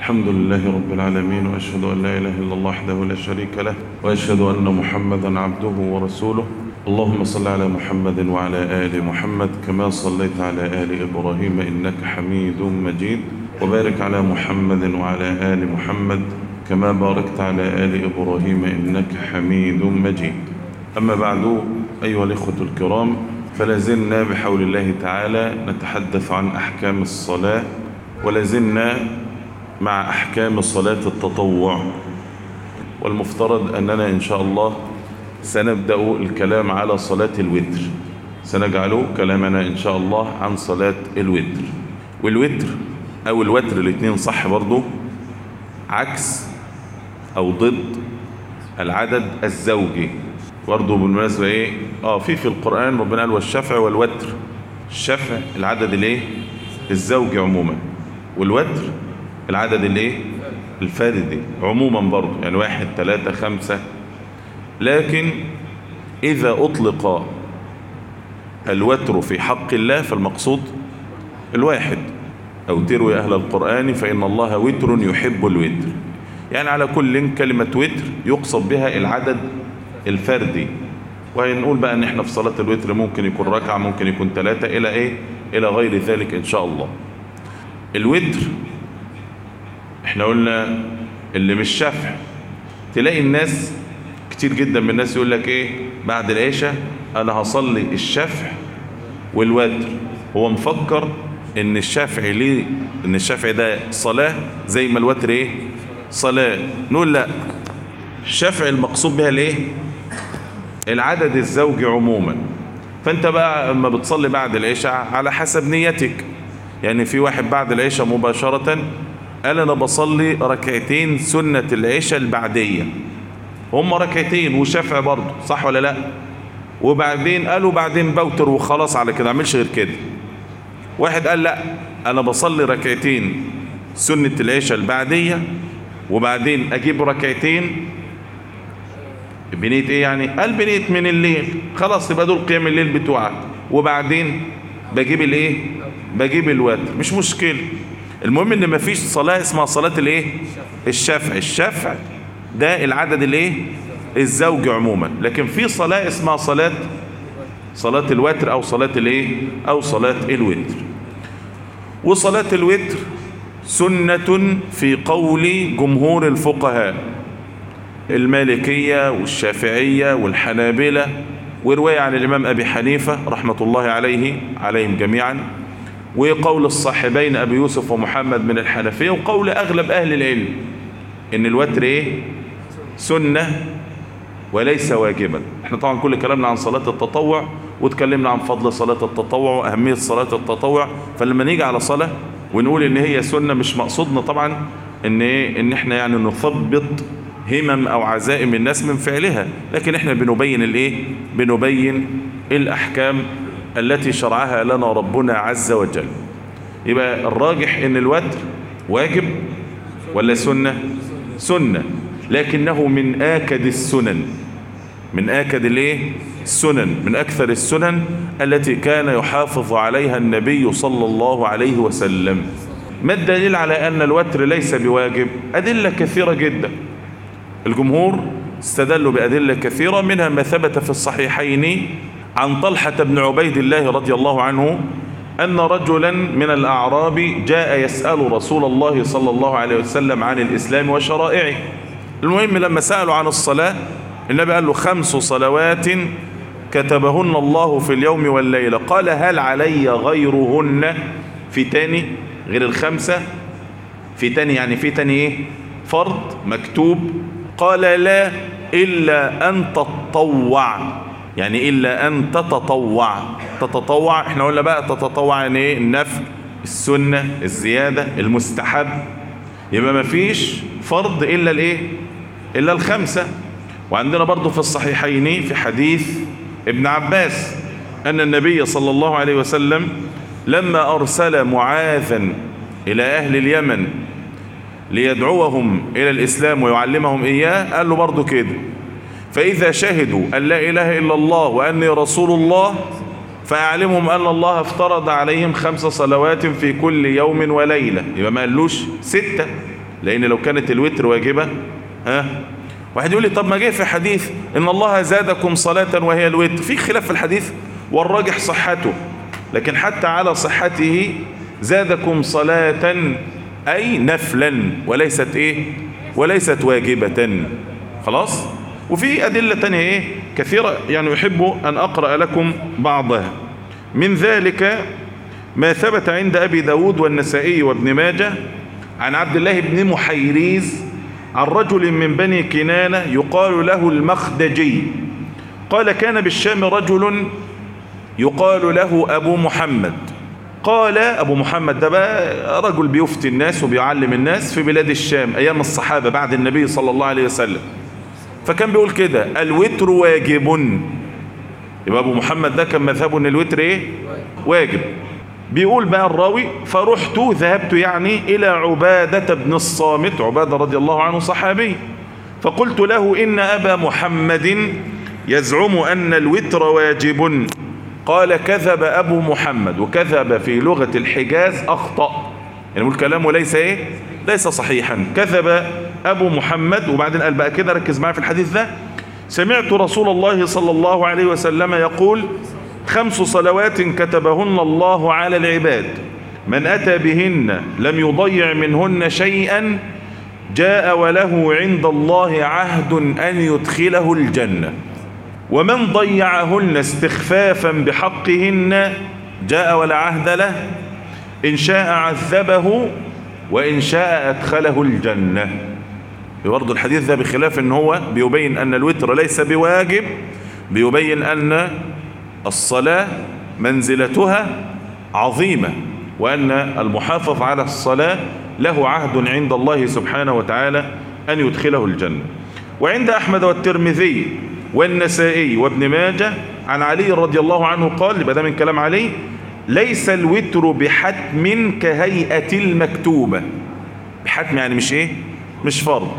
الحمد لله رب العالمين وأشهد أن لا إله إلا الله وحده لا شريك له وأشهد أن محمدا عبده ورسوله اللهم صل على محمد وعلى آل محمد كما صليت على آل إبراهيم إنك حميد مجيد وبارك على محمد وعلى آل محمد كما باركت على آل إبراهيم إنك حميد مجيد أما بعد أيها الإخوة الكرام فلازلنا بحول الله تعالى نتحدث عن أحكام الصلاة ولازلنا مع أحكام صلاة التطوع والمفترض أننا إن شاء الله سنبدأ الكلام على صلاة الوتر سنجعل كلامنا إن شاء الله عن صلاة الوتر والوتر أو الوتر الاثنين صح برضو عكس أو ضد العدد الزوجي برضو بالمناسبة إيه آه في في القرآن ربنا قال والشفع والوتر الشفع العدد الإيه الزوجي عموما والوتر العدد الإيه الفردي عموما برضو يعني واحد ثلاثة خمسة لكن إذا أطلق الوتر في حق الله فالمقصود الواحد أو تروي أهل القرآن فإن الله وتر يحب الوتر يعني على كل كلمة وتر يقصد بها العدد الفردي وهنقول بقى ان احنا في صلاة الوتر ممكن يكون ركعة ممكن يكون ثلاثة الى ايه الى غير ذلك ان شاء الله الوتر احنا قلنا اللي مش شفع تلاقي الناس كتير جدا من الناس يقول لك ايه بعد العشاء انا هصلي الشفع والوتر هو مفكر ان الشفع ليه ان الشفع ده صلاة زي ما الوتر ايه صلاة نقول لا الشفع المقصود بها الايه العدد الزوجي عموما فانت بقى اما بتصلي بعد العشاء على حسب نيتك يعني في واحد بعد العشاء مباشرة قال انا بصلي ركعتين سنة العشاء البعدية هم ركعتين وشفع برضه صح ولا لا وبعدين قالوا بعدين بوتر وخلاص على كده عملش غير كده واحد قال لا انا بصلي ركعتين سنة العشاء البعدية وبعدين اجيب ركعتين بنية ايه يعني قال بنية من الليل خلاص يبقى دول قيام الليل بتوعك وبعدين بجيب الايه بجيب الوتر مش مشكلة المهم ان مفيش صلاة اسمها صلاة الايه الشفع الشفع ده العدد الايه الزوجي عموما لكن في صلاة اسمها صلاة صلاة الوتر او صلاة الايه او صلاة الوتر وصلاة الوتر سنة في قول جمهور الفقهاء المالكية والشافعية والحنابلة ورواية عن الإمام أبي حنيفة رحمة الله عليه عليهم جميعا وقول الصاحبين أبي يوسف ومحمد من الحنفية وقول أغلب أهل العلم إن الوتر إيه سنة وليس واجبا احنا طبعا كل كلامنا عن صلاة التطوع وتكلمنا عن فضل صلاة التطوع وأهمية صلاة التطوع فلما نيجي على صلاة ونقول إن هي سنة مش مقصودنا طبعا إن, إيه إن احنا يعني نثبط همم او عزائم الناس من فعلها لكن احنا بنبين الايه بنبين الاحكام التي شرعها لنا ربنا عز وجل يبقى الراجح ان الوتر واجب ولا سنة سنة لكنه من آكد السنن من آكد الايه السنن من أكثر السنن التي كان يحافظ عليها النبي صلى الله عليه وسلم ما الدليل على أن الوتر ليس بواجب أدلة كثيرة جدا الجمهور استدلوا بأدلة كثيرة منها ما ثبت في الصحيحين عن طلحة بن عبيد الله رضي الله عنه أن رجلا من الأعراب جاء يسأل رسول الله صلى الله عليه وسلم عن الإسلام وشرائعه المهم لما سألوا عن الصلاة النبي قال له خمس صلوات كتبهن الله في اليوم والليلة قال هل علي غيرهن في تاني غير الخمسة في تاني يعني في تاني ايه فرض مكتوب قال لا إلا أن تتطوع يعني إلا أن تتطوع تتطوع احنا قلنا بقى تتطوع يعني ايه النفل السنة الزيادة المستحب يبقى ما فيش فرض إلا الايه إلا الخمسة وعندنا برضو في الصحيحين في حديث ابن عباس أن النبي صلى الله عليه وسلم لما أرسل معاذا إلى أهل اليمن ليدعوهم إلى الإسلام ويعلمهم إياه قال له برضو كده فإذا شهدوا أن لا إله إلا الله وأني رسول الله فأعلمهم أن الله افترض عليهم خمس صلوات في كل يوم وليلة يبقى ما قالوش ستة لان لو كانت الوتر واجبة ها واحد يقول لي طب ما جه في حديث ان الله زادكم صلاة وهي الوتر في خلاف في الحديث والراجح صحته لكن حتى على صحته زادكم صلاة اي نفلا وليست ايه وليست واجبة خلاص وفي ادلة تانية ايه كثيرة يعني احب ان اقرأ لكم بعضها من ذلك ما ثبت عند ابي داود والنسائي وابن ماجه عن عبد الله بن محيريز عن رجل من بني كنانة يقال له المخدجي قال كان بالشام رجل يقال له أبو محمد قال أبو محمد ده بقى رجل بيفتي الناس وبيعلم الناس في بلاد الشام أيام الصحابة بعد النبي صلى الله عليه وسلم فكان بيقول كده الوتر واجب يبقى أبو محمد ده كان مذهبه أن الوتر إيه واجب بيقول بقى الراوي فرحت ذهبت يعني إلى عبادة بن الصامت عبادة رضي الله عنه صحابي فقلت له إن أبا محمد يزعم أن الوتر واجب قال كذب أبو محمد وكذب في لغة الحجاز أخطأ يعني نقول كلامه ليس إيه ليس صحيحا كذب أبو محمد وبعدين قال بقى كده ركز معي في الحديث ده سمعت رسول الله صلى الله عليه وسلم يقول خمس صلوات كتبهن الله على العباد من أتى بهن لم يضيع منهن شيئا جاء وله عند الله عهد أن يدخله الجنة ومن ضيعهن استخفافا بحقهن جاء ولا عهد له إن شاء عذبه وإن شاء أدخله الجنة برضو الحديث ده بخلاف ان هو بيبين أن الوتر ليس بواجب بيبين أن الصلاة منزلتها عظيمة وأن المحافظ على الصلاة له عهد عند الله سبحانه وتعالى أن يدخله الجنة وعند أحمد والترمذي والنسائي وابن ماجه عن علي رضي الله عنه قال بدأ من كلام علي ليس الوتر بحتم كهيئة المكتوبة بحتم يعني مش ايه مش فرض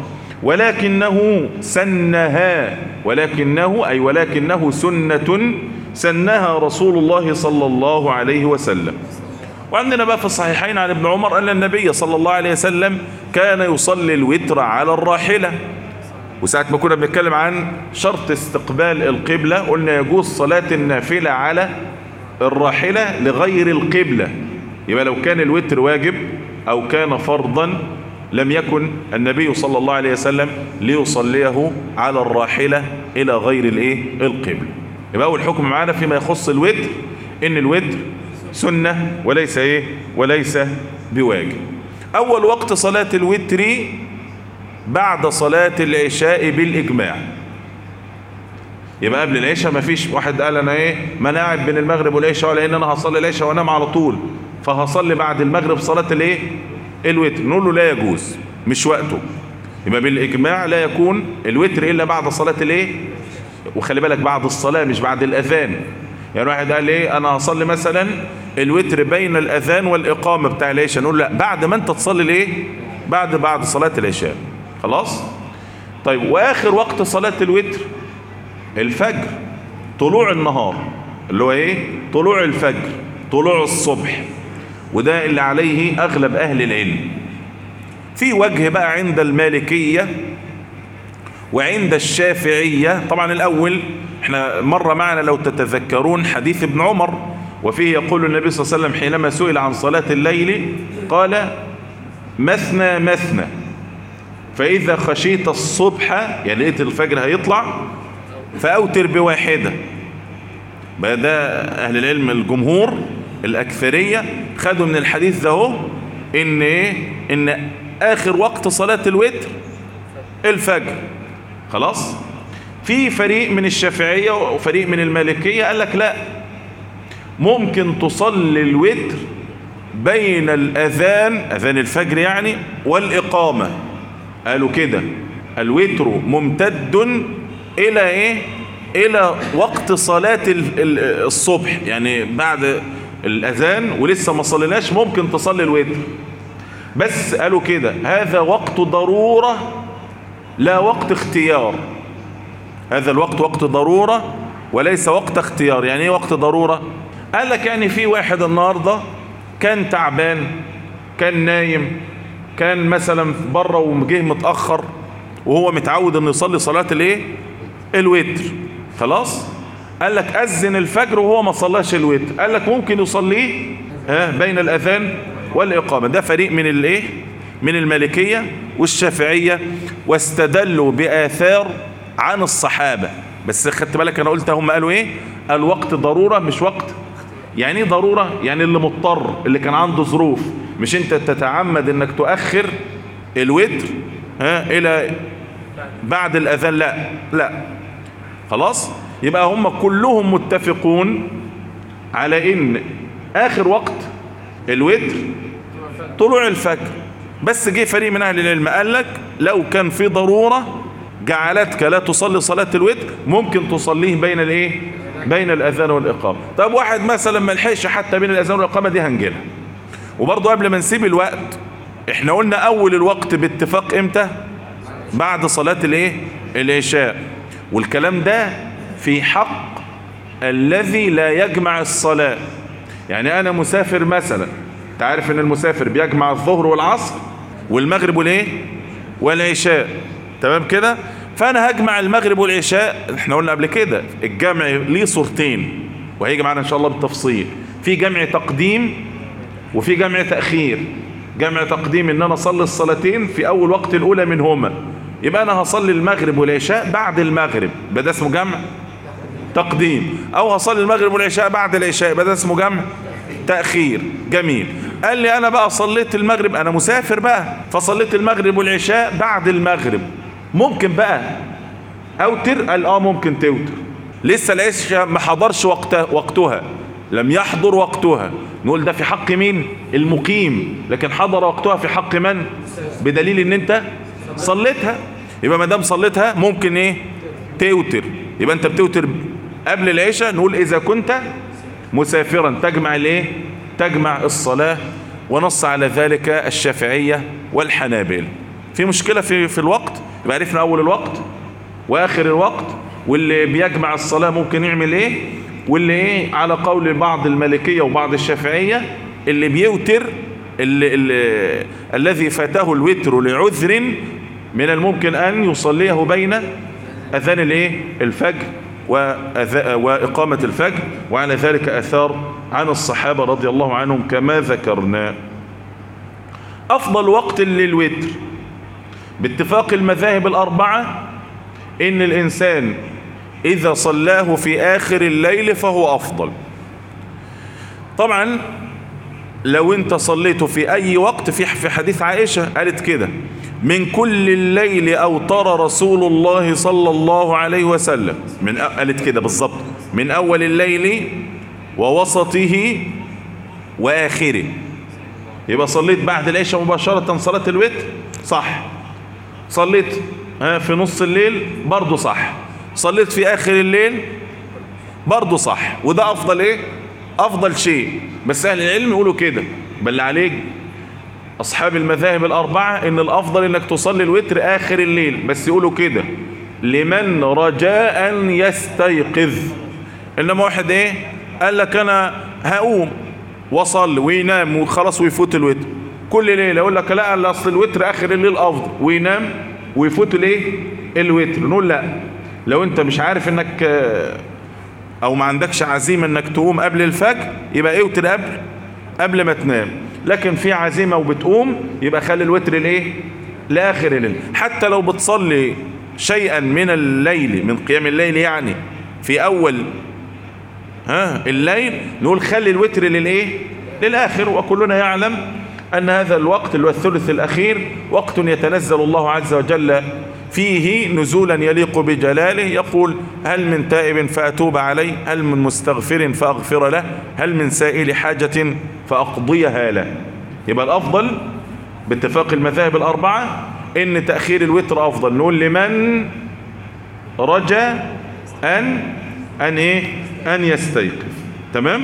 ولكنه سنها ولكنه أي ولكنه سنة سنها رسول الله صلى الله عليه وسلم وعندنا بقى في الصحيحين عن ابن عمر أن النبي صلى الله عليه وسلم كان يصلي الوتر على الراحلة وساعة ما كنا بنتكلم عن شرط استقبال القبلة قلنا يجوز صلاة النافلة على الراحلة لغير القبلة يبقى لو كان الوتر واجب أو كان فرضا لم يكن النبي صلى الله عليه وسلم ليصليه على الراحلة إلى غير الايه القبلة يبقى أول حكم معانا فيما يخص الوتر إن الوتر سنة وليس إيه وليس بواجب أول وقت صلاة الوتر بعد صلاة العشاء بالإجماع يبقى قبل العشاء ما فيش واحد قال أنا إيه ما أنا قاعد بين المغرب والعشاء لأن أنا هصلي العشاء وأنام على طول فهصلي بعد المغرب صلاة الإيه الوتر نقول له لا يجوز مش وقته يبقى بالإجماع لا يكون الوتر إلا بعد صلاة الإيه وخلي بالك بعد الصلاة مش بعد الأذان يعني واحد قال ايه انا هصلي مثلا الوتر بين الاذان والاقامه بتاع العشاء نقول لا بعد ما انت تصلي الايه بعد بعد صلاه العشاء خلاص طيب واخر وقت صلاه الوتر الفجر طلوع النهار اللي هو ايه طلوع الفجر طلوع الصبح وده اللي عليه اغلب اهل العلم في وجه بقى عند المالكيه وعند الشافعيه طبعا الاول احنا مر معنا لو تتذكرون حديث ابن عمر وفيه يقول النبي صلى الله عليه وسلم حينما سئل عن صلاة الليل قال مثنى مثنى فإذا خشيت الصبح يعني لقيت الفجر هيطلع فأوتر بواحدة بقى ده أهل العلم الجمهور الأكثرية خدوا من الحديث ده هو إن إيه إن آخر وقت صلاة الوتر الفجر خلاص في فريق من الشافعية وفريق من المالكية قال لك لا ممكن تصلي الوتر بين الأذان أذان الفجر يعني والإقامة قالوا كده الوتر ممتد إلى إيه إلى وقت صلاة الصبح يعني بعد الأذان ولسه ما صليناش ممكن تصلي الوتر بس قالوا كده هذا وقت ضرورة لا وقت اختيار هذا الوقت وقت ضرورة وليس وقت اختيار يعني ايه وقت ضرورة قال لك يعني في واحد النهاردة كان تعبان كان نايم كان مثلا بره وجه متأخر وهو متعود انه يصلي صلاة الايه الوتر خلاص قال لك أذن الفجر وهو ما صلاش الوتر قال لك ممكن يصليه ها بين الأذان والإقامة ده فريق من الايه من المالكية والشافعية واستدلوا بآثار عن الصحابة بس خدت بالك انا قلت هم قالوا ايه الوقت ضرورة مش وقت يعني ايه ضرورة يعني اللي مضطر اللي كان عنده ظروف مش انت تتعمد انك تؤخر الوتر ها الى بعد الاذان لا لا خلاص يبقى هم كلهم متفقون على ان اخر وقت الوتر طلوع الفجر بس جه فريق من اهل العلم قال لك لو كان في ضرورة جعلتك لا تصلي صلاة الوتر ممكن تصليه بين الايه بين الاذان والاقامة طب واحد مثلا ما لحقش حتى بين الاذان والاقامة دي هنجيلها وبرضه قبل ما نسيب الوقت احنا قلنا اول الوقت باتفاق امتى بعد صلاة الايه العشاء والكلام ده في حق الذي لا يجمع الصلاة يعني انا مسافر مثلا تعرف ان المسافر بيجمع الظهر والعصر والمغرب والايه والعشاء تمام كده فانا هجمع المغرب والعشاء احنا قلنا قبل كده الجمع ليه صورتين وهيجي معانا ان شاء الله بالتفصيل في جمع تقديم وفي جمع تأخير جمع تقديم ان انا اصلي الصلاتين في اول وقت الاولى منهما يبقى انا هصلي المغرب والعشاء بعد المغرب يبقى ده اسمه جمع تقديم او هصلي المغرب والعشاء بعد العشاء يبقى ده اسمه جمع تأخير جميل قال لي انا بقى صليت المغرب انا مسافر بقى فصليت المغرب والعشاء بعد المغرب ممكن بقى اوتر قال اه ممكن توتر لسه العشاء ما حضرش وقتها وقتها لم يحضر وقتها نقول ده في حق مين المقيم لكن حضر وقتها في حق من بدليل ان انت صليتها يبقى ما دام صليتها ممكن ايه توتر يبقى انت بتوتر قبل العشاء نقول اذا كنت مسافرا تجمع الايه تجمع الصلاة ونص على ذلك الشافعية والحنابل في مشكلة في, في الوقت يبقى عرفنا اول الوقت واخر الوقت واللي بيجمع الصلاة ممكن يعمل ايه واللي ايه على قول بعض المالكية وبعض الشافعية اللي بيوتر اللي اللي الذي فاته الوتر لعذر من الممكن ان يصليه بين اذان الايه الفجر وإقامة الفجر وعلى ذلك أثار عن الصحابة رضي الله عنهم كما ذكرنا أفضل وقت للوتر باتفاق المذاهب الأربعة إن الإنسان إذا صلاه في آخر الليل فهو أفضل طبعا لو انت صليته في أي وقت في في حديث عائشة قالت كده من كل الليل أوتر رسول الله صلى الله عليه وسلم من قالت كده بالظبط من أول الليل ووسطه وآخره يبقى صليت بعد العشاء مباشرة صلاة الوتر صح صليت في نص الليل برضه صح صليت في آخر الليل برضه صح وده أفضل إيه أفضل شيء بس أهل العلم يقولوا كده بل عليك أصحاب المذاهب الأربعة إن الأفضل إنك تصلي الوتر آخر الليل بس يقولوا كده لمن رجاء يستيقظ إنما واحد إيه قال لك أنا هقوم وصل وينام وخلاص ويفوت الوتر كل ليلة يقول لك لا أصل الوتر آخر الليل أفضل وينام ويفوت الإيه الوتر نقول لا لو أنت مش عارف إنك أو ما عندكش عزيمة إنك تقوم قبل الفجر يبقى اوتر قبل قبل ما تنام لكن في عزيمة وبتقوم يبقى خلي الوتر الايه لاخر الليل حتى لو بتصلي شيئا من الليل من قيام الليل يعني في اول ها الليل نقول خلي الوتر للايه للاخر وكلنا يعلم ان هذا الوقت اللي هو الثلث الاخير وقت يتنزل الله عز وجل فيه نزولا يليق بجلاله يقول هل من تائب فأتوب عليه هل من مستغفر فأغفر له هل من سائل حاجة فأقضيها له يبقى الأفضل باتفاق المذاهب الأربعة إن تأخير الوتر أفضل نقول لمن رجى أن أن إيه أن يستيقظ تمام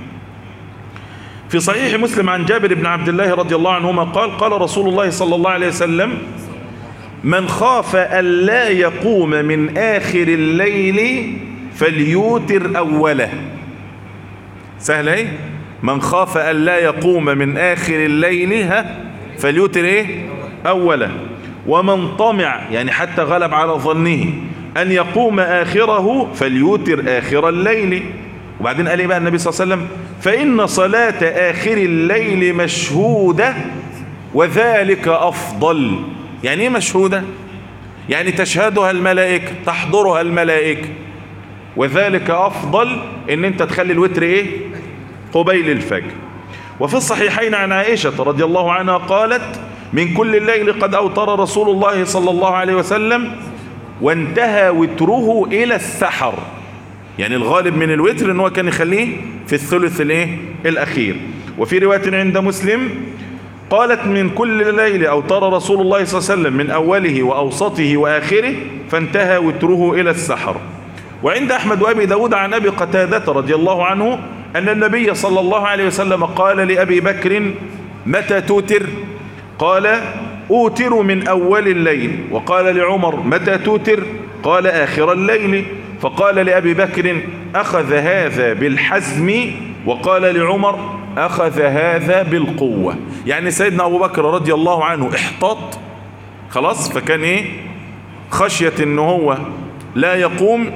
في صحيح مسلم عن جابر بن عبد الله رضي الله عنهما قال قال رسول الله صلى الله عليه وسلم من خاف ألا يقوم من آخر الليل فليوتر أوله سهل ايه من خاف ألا يقوم من آخر الليل ها فليوتر ايه اولا ومن طمع يعني حتى غلب على ظنه ان يقوم اخره فليوتر اخر الليل وبعدين قال ايه بقى النبي صلى الله عليه وسلم فان صلاة اخر الليل مشهودة وذلك افضل يعني ايه مشهودة يعني تشهدها الملائكة تحضرها الملائكة وذلك افضل ان انت تخلي الوتر ايه قبيل الفجر وفي الصحيحين عن عائشة رضي الله عنها قالت من كل الليل قد أوتر رسول الله صلى الله عليه وسلم وانتهى وتره إلى السحر يعني الغالب من الوتر ان هو كان يخليه في الثلث الايه الاخير وفي روايه عند مسلم قالت من كل ليل اوتر رسول الله صلى الله عليه وسلم من اوله واوسطه واخره فانتهى وتره الى السحر وعند احمد وابي داود عن ابي قتاده رضي الله عنه ان النبي صلى الله عليه وسلم قال لابي بكر متى توتر قال اوتر من اول الليل وقال لعمر متى توتر قال اخر الليل فقال لأبي بكر أخذ هذا بالحزم وقال لعمر أخذ هذا بالقوة يعني سيدنا أبو بكر رضي الله عنه احتاط خلاص فكان ايه خشية ان هو لا يقوم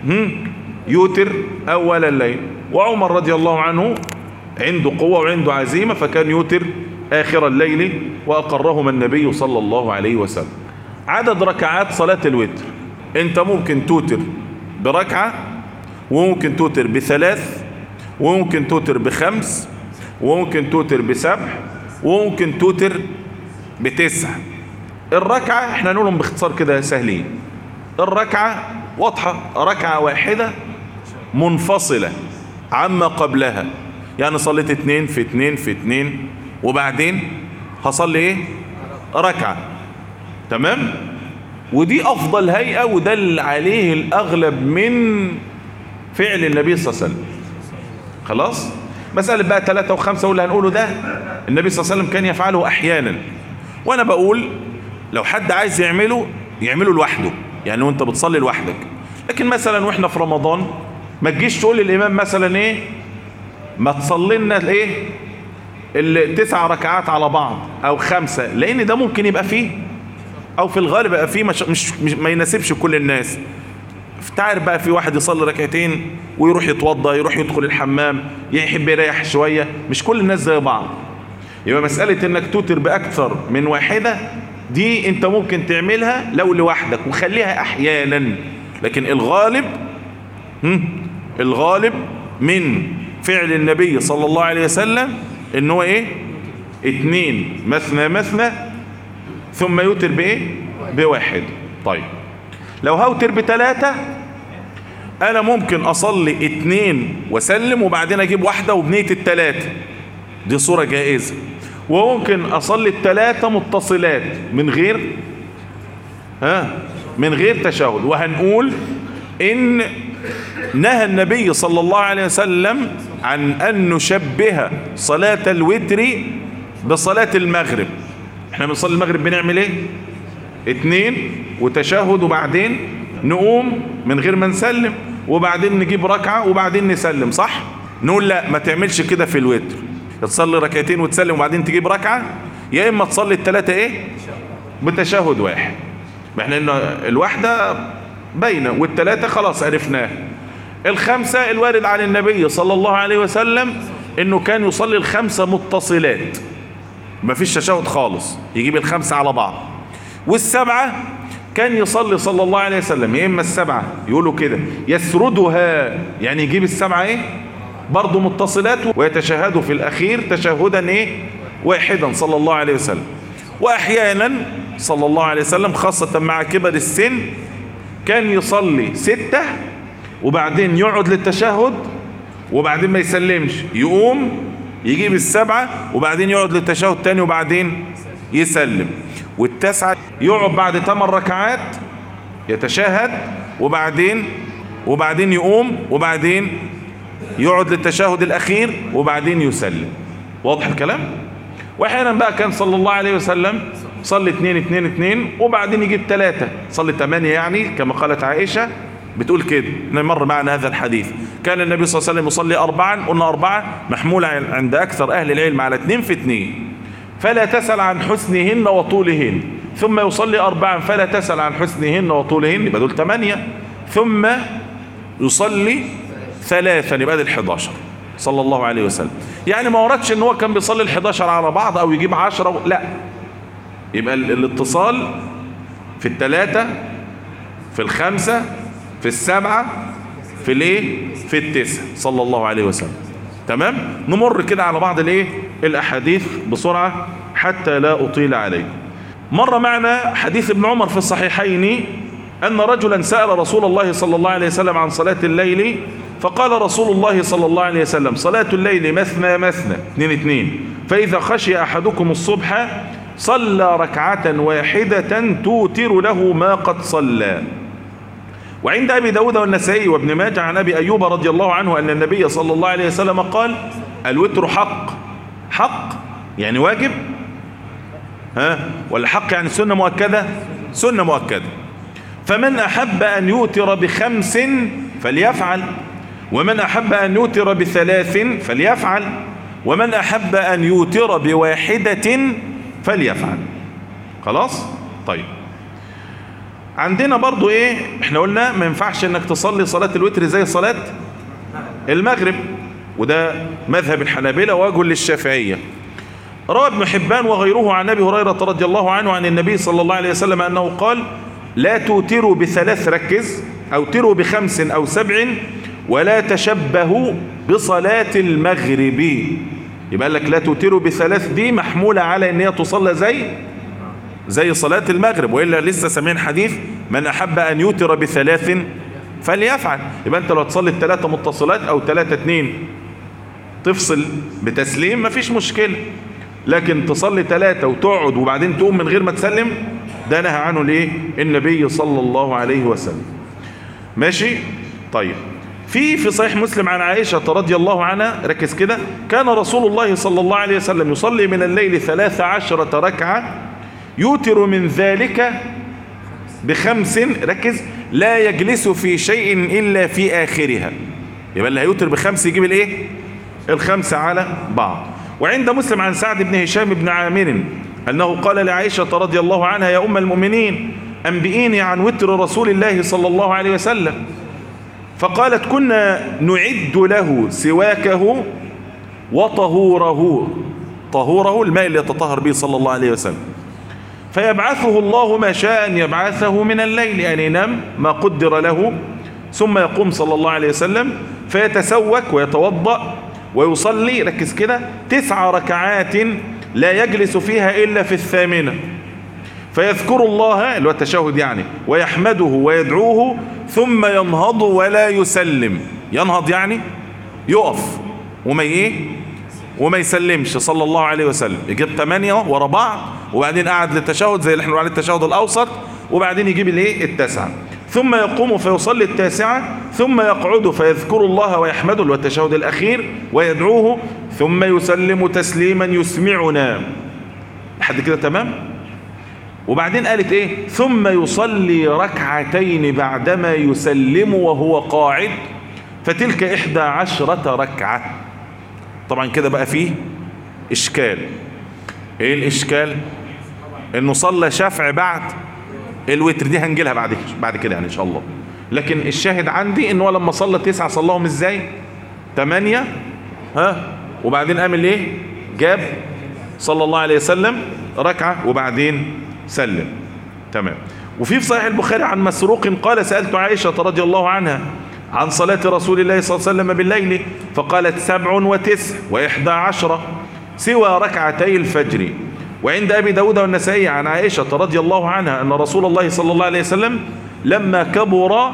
يوتر أول الليل وعمر رضي الله عنه عنده قوة وعنده عزيمة فكان يوتر آخر الليل وأقرهما النبي صلى الله عليه وسلم عدد ركعات صلاة الوتر انت ممكن توتر بركعة وممكن توتر بثلاث وممكن توتر بخمس وممكن توتر بسبع وممكن توتر بتسع الركعة احنا نقولهم باختصار كده سهلين الركعة واضحة ركعة واحدة منفصلة عما قبلها يعني صليت اتنين في اتنين في اتنين وبعدين هصلي ايه ركعة تمام ودي افضل هيئة ودل عليه الاغلب من فعل النبي صلى الله عليه وسلم خلاص مسألة بقى ثلاثة وخمسة واللي هنقوله ده النبي صلى الله عليه وسلم كان يفعله احيانا وانا بقول لو حد عايز يعمله يعمله لوحده يعني وانت بتصلي لوحدك لكن مثلا واحنا في رمضان ما تجيش تقول للامام مثلا ايه ما تصلي لنا الايه التسع ركعات على بعض او خمسة لان ده ممكن يبقى فيه او في الغالب بقى فيه مش, مش, مش ما يناسبش كل الناس تعرف بقى في واحد يصلي ركعتين ويروح يتوضى يروح يدخل الحمام يحب يريح شوية مش كل الناس زي بعض يبقى مسألة انك توتر باكثر من واحدة دي انت ممكن تعملها لو لوحدك وخليها احيانا لكن الغالب هم الغالب من فعل النبي صلى الله عليه وسلم ان هو ايه اتنين مثنى مثنى ثم يوتر بايه بواحد طيب لو هوتر بتلاتة انا ممكن اصلي اتنين واسلم وبعدين اجيب واحدة وبنية التلاتة دي صورة جائزة وممكن اصلي التلاتة متصلات من غير ها من غير تشهد وهنقول ان نهى النبي صلى الله عليه وسلم عن ان نشبه صلاة الوتر بصلاة المغرب احنا بنصلي المغرب بنعمل ايه اتنين وتشهد وبعدين نقوم من غير ما نسلم وبعدين نجيب ركعة وبعدين نسلم صح نقول لا ما تعملش كده في الوتر تصلي ركعتين وتسلم وبعدين تجيب ركعة يا اما تصلي الثلاثة ايه بتشهد واحد ما احنا انه الواحدة باينة والثلاثة خلاص عرفناه الخمسة الوارد عن النبي صلى الله عليه وسلم انه كان يصلي الخمسة متصلات ما فيش تشهد خالص يجيب الخمسة على بعض والسبعة كان يصلي صلى الله عليه وسلم يا اما السبعة يقولوا كده يسردها يعني يجيب السبعة ايه برضه متصلات ويتشهدوا في الاخير تشهدا ايه واحدا صلى الله عليه وسلم واحيانا صلى الله عليه وسلم خاصة مع كبر السن كان يصلي ستة وبعدين يقعد للتشهد وبعدين ما يسلمش يقوم يجيب السبعة وبعدين يقعد للتشهد تاني وبعدين يسلم والتسعة يقعد بعد ثمان ركعات يتشهد وبعدين وبعدين يقوم وبعدين يقعد للتشهد الأخير وبعدين يسلم واضح الكلام واحيانا بقى كان صلى الله عليه وسلم صلي اتنين اتنين اتنين وبعدين يجيب ثلاثة صلي ثمانية يعني كما قالت عائشة بتقول كده مر معنا هذا الحديث كان النبي صلى الله عليه وسلم يصلي أربعا قلنا أربعة محمولة عند أكثر أهل العلم على اتنين في اتنين فلا تسأل عن حسنهن وطولهن ثم يصلي أربعا فلا تسأل عن حسنهن وطولهن يبقى دول ثمانية ثم يصلي ثلاثا يبقى دي 11 صلى الله عليه وسلم يعني ما وردش ان هو كان بيصلي ال 11 على بعض او يجيب 10 لا يبقى الاتصال في الثلاثة في الخمسة في السبعة في الايه في التسع صلى الله عليه وسلم تمام نمر كده على بعض الايه الاحاديث بسرعة حتى لا اطيل عليكم مر معنا حديث ابن عمر في الصحيحين ان رجلا سأل رسول الله صلى الله عليه وسلم عن صلاة الليل فقال رسول الله صلى الله عليه وسلم صلاة الليل مثنى مثنى اثنين اثنين فإذا خشي أحدكم الصبح صلى ركعة واحدة توتر له ما قد صلى وعند أبي داود والنسائي وابن ماجه عن أبي أيوب رضي الله عنه أن النبي صلى الله عليه وسلم قال الوتر حق حق يعني واجب ها ولا حق يعني سنة مؤكدة سنة مؤكدة فمن أحب أن يوتر بخمس فليفعل ومن أحب أن يوتر بثلاث فليفعل ومن أحب أن يوتر بواحدة فليفعل خلاص طيب عندنا برضو ايه احنا قلنا ما ينفعش انك تصلي صلاة الوتر زي صلاة المغرب وده مذهب الحنابلة وجه للشافعية روى ابن حبان وغيره عن ابي هريرة رضي الله عنه عن النبي صلى الله عليه وسلم انه قال لا توتروا بثلاث ركز او تروا بخمس او سبع ولا تشبهوا بصلاة المغرب يبقى لك لا توتروا بثلاث دي محمولة على ان هي تصلى زي زي صلاة المغرب وإلا لسه سامعين حديث من أحب أن يوتر بثلاث فليفعل يبقى أنت لو تصلي الثلاثة متصلات أو ثلاثة اتنين تفصل بتسليم مفيش مشكلة لكن تصلي ثلاثة وتقعد وبعدين تقوم من غير ما تسلم ده نهى عنه ليه النبي صلى الله عليه وسلم ماشي طيب في في صحيح مسلم عن عائشة رضي الله عنها ركز كده كان رسول الله صلى الله عليه وسلم يصلي من الليل ثلاث عشرة ركعة يوتر من ذلك بخمس ركز لا يجلس في شيء إلا في آخرها يبقى اللي هيوتر بخمس يجيب الايه الخمسة على بعض وعند مسلم عن سعد بن هشام بن عامر أنه قال لعائشة رضي الله عنها يا أم المؤمنين أنبئيني عن وتر رسول الله صلى الله عليه وسلم فقالت كنا نعد له سواكه وطهوره طهوره الماء اللي يتطهر به صلى الله عليه وسلم فيبعثه الله ما شاء أن يبعثه من الليل يعني ينام ما قدر له ثم يقوم صلى الله عليه وسلم فيتسوك ويتوضأ ويصلي ركز كده تسع ركعات لا يجلس فيها إلا في الثامنة فيذكر الله اللي هو التشهد يعني ويحمده ويدعوه ثم ينهض ولا يسلم ينهض يعني يقف وما ايه وما يسلمش صلى الله عليه وسلم يجيب ثمانية ورا بعض وبعدين قعد للتشهد زي اللي احنا بنقول عليه التشهد الاوسط وبعدين يجيب الايه التاسعة ثم يقوم فيصلي التاسعة ثم يقعد فيذكر الله ويحمده اللي هو التشهد الاخير ويدعوه ثم يسلم تسليما يسمعنا لحد كده تمام وبعدين قالت ايه ثم يصلي ركعتين بعدما يسلم وهو قاعد فتلك احدى عشرة ركعة طبعا كده بقى فيه اشكال ايه الاشكال انه صلى شفع بعد الوتر دي هنجيلها بعد بعد كده يعني ان شاء الله لكن الشاهد عندي ان هو لما صلى تسعة صلاهم ازاي تمانية ها وبعدين قام ايه جاب صلى الله عليه وسلم ركعة وبعدين سلم تمام وفي في صحيح البخاري عن مسروق قال سألت عائشة رضي الله عنها عن صلاة رسول الله صلى الله عليه وسلم بالليل فقالت سبع وتسع وإحدى عشرة سوى ركعتي الفجر وعند أبي داود والنسائي عن عائشة رضي الله عنها أن رسول الله صلى الله عليه وسلم لما كبر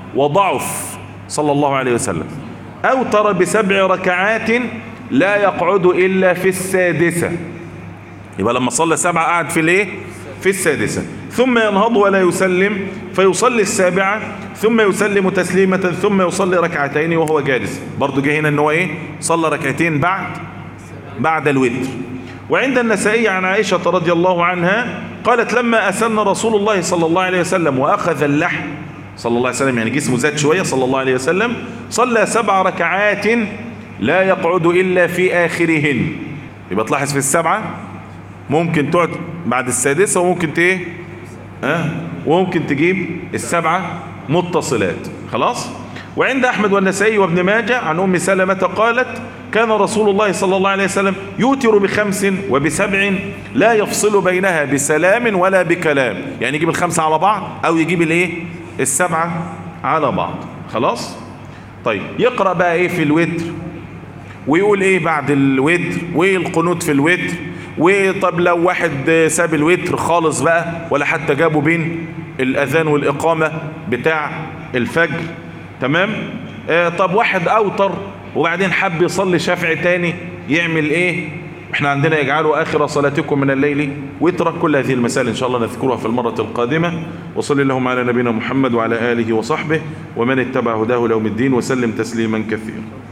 وضعف صلى الله عليه وسلم أوتر بسبع ركعات لا يقعد إلا في السادسة يبقى لما صلى سبعة قعد في الايه في السادسة ثم ينهض ولا يسلم فيصلي السابعة ثم يسلم تسليمة ثم يصلي ركعتين وهو جالس برضو جه هنا ان هو ايه صلى ركعتين بعد بعد الوتر وعند النسائي عن عائشة رضي الله عنها قالت لما أسن رسول الله صلى الله عليه وسلم وأخذ اللحم صلى الله عليه وسلم يعني جسمه زاد شوية صلى الله عليه وسلم صلى سبع ركعات لا يقعد إلا في آخرهن يبقى تلاحظ في السبعة ممكن تقعد بعد السادسة وممكن ت ايه اه وممكن تجيب السبعة متصلات خلاص وعند أحمد والنسائي وابن ماجه عن أم سلمة قالت كان رسول الله صلى الله عليه وسلم يوتر بخمس وبسبع لا يفصل بينها بسلام ولا بكلام يعني يجيب الخمسة على بعض أو يجيب الايه السبعة على بعض خلاص طيب يقرأ بقى ايه في الوتر ويقول ايه بعد الوتر وايه القنوت في الوتر وطب لو واحد ساب الوتر خالص بقى ولا حتى جابه بين الاذان والاقامة بتاع الفجر تمام آه طب واحد اوتر وبعدين حب يصلي شافعي تاني يعمل ايه احنا عندنا يجعلوا اخر صلاتكم من الليل وترك كل هذه المسائل ان شاء الله نذكرها في المرة القادمة وصلي اللهم على نبينا محمد وعلى اله وصحبه ومن اتبع هداه ليوم الدين وسلم تسليما كثيرا